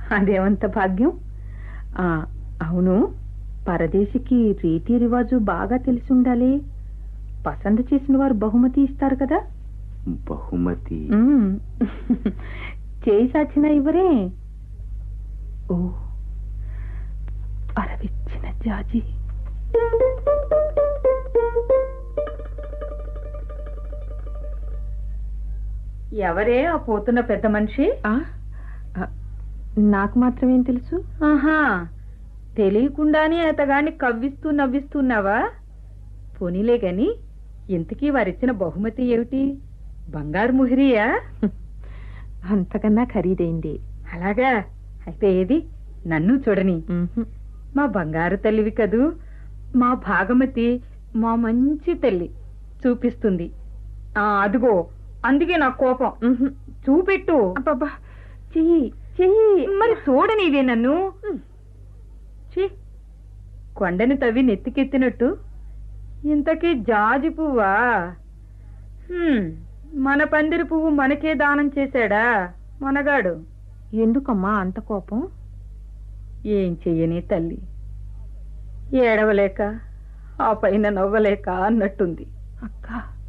అదేమంత భాగ్యం ఆ, అవును పరదేశికి రీతి రివాజు బాగా తెలిసి ఉండాలి పసంద చేసిన వారు బహుమతి ఇస్తారు కదా బహుమతి మ్మ్. చేయి సాచిన ఇవ్వరే ఓ అరవిచ్చిన జాజి ఎవరే ఆ పోతున్న పెద్ద మనిషి ఆ, ఆ, నాకు మాత్రమేం తెలుసు ఆహా తెలియకుండానే అతగాన్ని కవ్విస్తూ నవ్విస్తున్నావా పోనీలే గాని ఇంతకీ వారిచ్చిన బహుమతి ఏమిటి బంగారు ముహిరియా అంతకన్నా ఖరీదైంది అలాగా అయితే ఏది నన్ను చూడని మ్మ్హ్. మా బంగారు తల్లివి కదూ మా భాగమతి మా మంచి తల్లి చూపిస్తుంది ఆ అదిగో అందుకే నా కోపం మ్మ్హ్. చూపెట్టు అబ్బబ్బా చెయ్యి చెయ్యి మరి చూడనివే నన్ను ఛీ, కొండని తవ్వి నెత్తికెత్తినట్టు ఇంతకీ జాజి పువ్వా హ్మ్, మన పందిరి పువ్వు మనకే దానం చేశాడా మనగాడు ఎందుకమ్మా అంత కోపం ఏం చెయ్యని తల్లి ఏడవలేక ఆ పైన నవ్వలేక అన్నట్టుంది అక్క